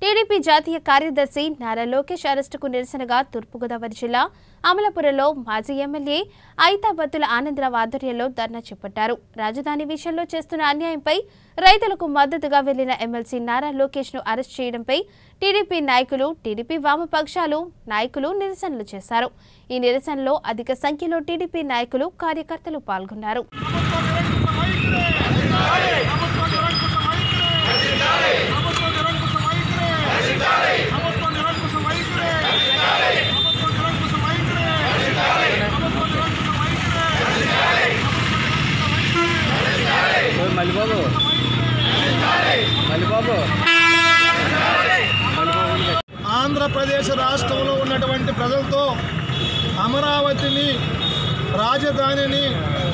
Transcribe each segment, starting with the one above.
TDP జాతీయ కార్యదర్శి నారా లోకేష్ అరెస్టుకు నిరసనగా తూర్పుగోదావరి జిల్లా అమలాపురంలో మాజీ ఎమ్మెల్యే ఐతాబత్తుల ఆనందరావు ఆధ్వర్యంలో ధర్నా చేపట్టారు రాజధాని విషయంలో చేస్తున్న అన్యాయంపై రైతులకు మద్దతుగా వెళ్లిన ఎమ్మెల్సీ నారా లోకేష్ ను అరెస్ట్ చేయడంపై టీడీపీ నాయకులు టీడీపీ వామపక్షాలు నాయకులు నిరసనలు చేశారు ఈ నిరసనలో అధిక సంఖ్యలో టీడీపీ నాయకులు కార్యకర్తలు పాల్గొన్నారు ఓ మల్లిబాబు మల్లిబాబు ఆంధ్రప్రదేశ్ రాష్ట్రంలో ఉన్నటువంటి ప్రజలతో అమరావతిని రాజధానిని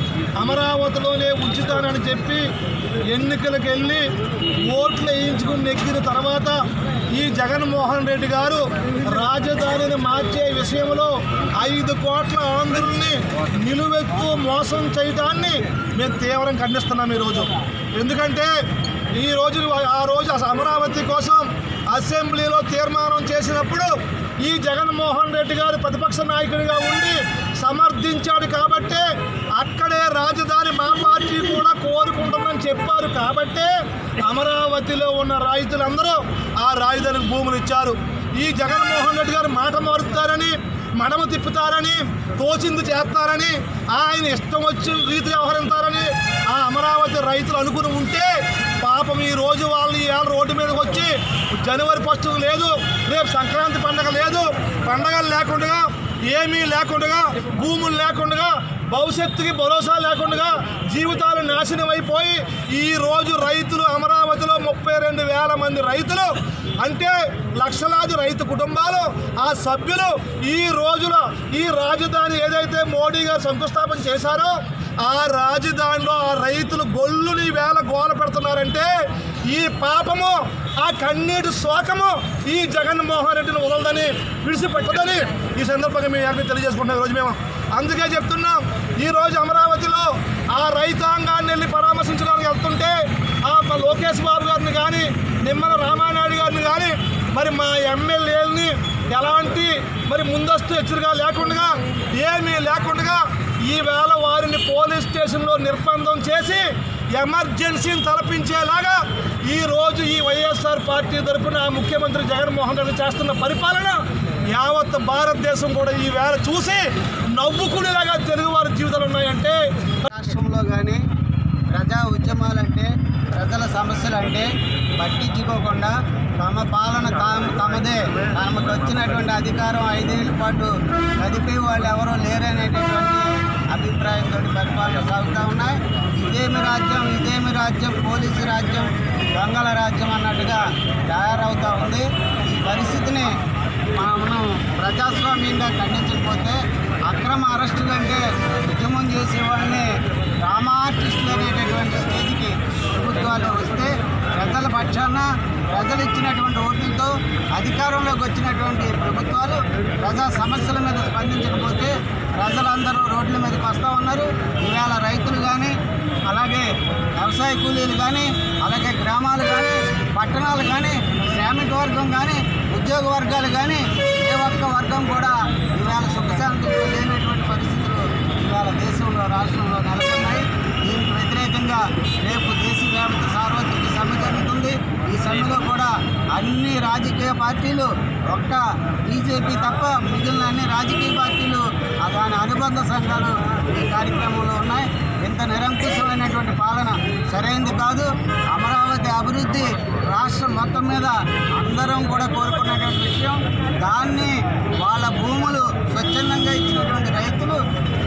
అమరావతిలోనే ఉంచుతానని చెప్పి ఎన్నికలకు వెళ్ళి ఓట్లు వేయించుకుని నెగ్గిన తర్వాత ఈ జగన్మోహన్ రెడ్డి గారు రాజధానిని మార్చే విషయంలో ఐదు కోట్ల ఆంధ్రుల్ని నిలువెత్తు మోసం చేయడాన్ని మేము తీవ్రంగా ఖండిస్తున్నాం ఈరోజు ఎందుకంటే ఈ రోజు ఆ రోజు అసలు అమరావతి కోసం అసెంబ్లీలో తీర్మానం చేసినప్పుడు ఈ జగన్మోహన్ రెడ్డి గారు ప్రతిపక్ష నాయకుడిగా ఉండి సమర్థించాడు కాబట్టే అక్కడే రాజధాని మా పార్టీ కూడా కోరుకుంటుందని చెప్పారు కాబట్టే అమరావతిలో ఉన్న రైతులందరూ ఆ రాజధానికి భూములు ఇచ్చారు ఈ జగన్మోహన్ రెడ్డి గారు మాట మారుతారని మడమ తిప్పుతారని తోచింది చేస్తారని ఆయన ఇష్టం వచ్చిన రీతి వ్యవహరిస్తారని ఆ అమరావతి రైతులు అనుకుని ఉంటే పాపం ఈ రోజు వాళ్ళు ఇవాళ రోడ్డు మీదకి వచ్చి జనవరి ఫస్ట్ లేదు రేపు సంక్రాంతి పండగ లేదు పండగలు లేకుండా ఏమీ లేకుండా భూములు లేకుండా భవిష్యత్తుకి భరోసా లేకుండా జీవితాలు నాశనం అయిపోయి ఈ రోజు రైతులు అమరావతిలో ముప్పై రెండు వేల మంది రైతులు అంటే లక్షలాది రైతు కుటుంబాలు ఆ సభ్యులు ఈ రోజుల ఈ రాజధాని ఏదైతే మోడీ గారు శంకుస్థాపన చేశారో ఆ రాజధానిలో ఆ రైతులు గొల్లుని వేల గోల పెడుతున్నారంటే ఈ పాపము ఆ కన్నీటి శోకము ఈ జగన్మోహన్ రెడ్డిని వదలదని విడిచిపెట్టదని ఈ సందర్భంగా మేము ఎవరికి తెలియజేసుకుంటున్నాం ఈరోజు మేము అందుకే చెప్తున్నాం ఈ రోజు అమరావతిలో ఆ రైతాంగాన్ని వెళ్ళి పరామర్శించడానికి వెళ్తుంటే ఆ మా లోకేష్ బాబు గారిని కానీ నిమ్మల రామానాయుడు గారిని కానీ మరి మా ఎమ్మెల్యేలని ఎలాంటి మరి ముందస్తు హెచ్చరిక లేకుండా ఏమీ లేకుండా ఈవేళ వారిని పోలీస్ స్టేషన్లో నిర్బంధం చేసి ఎమర్జెన్సీని తలపించేలాగా ఈ రోజు ఈ వైఎస్ఆర్ పార్టీ తరఫున ముఖ్యమంత్రి జగన్మోహన్ రెడ్డి చేస్తున్న పరిపాలన యావత్ భారతదేశం కూడా ఈ వేళ చూసి నవ్వుకునేలాగా తెలుగు వారి జీవితాలు ఉన్నాయంటే రాష్ట్రంలో కానీ ప్రజా ఉద్యమాలంటే ప్రజల సమస్యలంటే పట్టించుకోకుండా తమ పాలన తాము తమదే తమకు వచ్చినటువంటి అధికారం ఐదేళ్ల పాటు నడిపే వాళ్ళు ఎవరో లేరనేటటువంటి అభిప్రాయంతో పరిపాలన సాగుతూ ఉన్నాయి ఇదేమి రాజ్యం ఇదేమి రాజ్యం పోలీసు రాజ్యం దొంగల రాజ్యం అన్నట్టుగా తయారవుతూ ఉంది ఈ పరిస్థితిని మనం ప్రజాస్వామ్యంగా ఖండించకపోతే అక్రమ అరెస్టులు అంటే ఉద్యమం చేసే వాళ్ళని డ్రామా ఆర్టిస్టులు అనేటటువంటి స్టేజ్కి ప్రభుత్వాలు వస్తే ప్రజల పక్షాన ప్రజలు ఇచ్చినటువంటి ఓట్లతో అధికారంలోకి వచ్చినటువంటి ప్రభుత్వాలు ప్రజా సమస్యల మీద స్పందించకపోతే ప్రజలందరూ రోడ్ల మీదకి వస్తూ ఉన్నారు ఈవేళ రైతులు కానీ అలాగే వ్యవసాయ కూలీలు కానీ అలాగే గ్రామాలు కానీ పట్టణాలు కానీ శ్రామిక వర్గం కానీ ఉద్యోగ వర్గాలు కానీ ఏ ఒక్క వర్గం కూడా ఇవాళ సుఖశాంతులు లేనటువంటి పరిస్థితులు ఇవాళ దేశంలో రాష్ట్రంలో నెలకొన్నాయి దీనికి వ్యతిరేకంగా రేపు దేశవ్యాప్త సార్వత్రిక సమ్మె జరుగుతుంది ఈ సమ్మెలో కూడా అన్ని రాజకీయ పార్టీలు ఒక్క బీజేపీ తప్ప మిగిలిన అన్ని రాజకీయ పార్టీలు ఆ దాని అనుబంధ సంఘాలు ఈ కార్యక్రమంలో ఉన్నాయి ఇంత నిరంకుశమైనటువంటి పాలన సరైంది కాదు అమరావతి అభివృద్ధి రాష్ట్రం మొత్తం మీద అందరం కూడా కోరుకున్నటువంటి విషయం దాన్ని వాళ్ళ భూములు స్వచ్ఛందంగా ఇచ్చినటువంటి రైతులు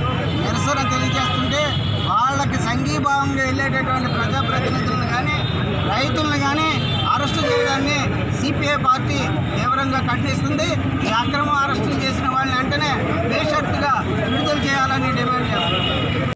నిరసన తెలియజేస్తుంటే వాళ్ళకి సంఘీభావంగా వెళ్ళేటటువంటి ప్రజాప్రతినిధులను కానీ రైతులను కానీ అరెస్టు చేయడాన్ని సిపిఐ పార్టీ తీవ్రంగా ఖండిస్తుంది ఈ అక్రమ అరెస్టులు చేసిన వాళ్ళని వెంటనే బేషరతుగా విడుదల చేయాలని డిమాండ్ చేస్తుంది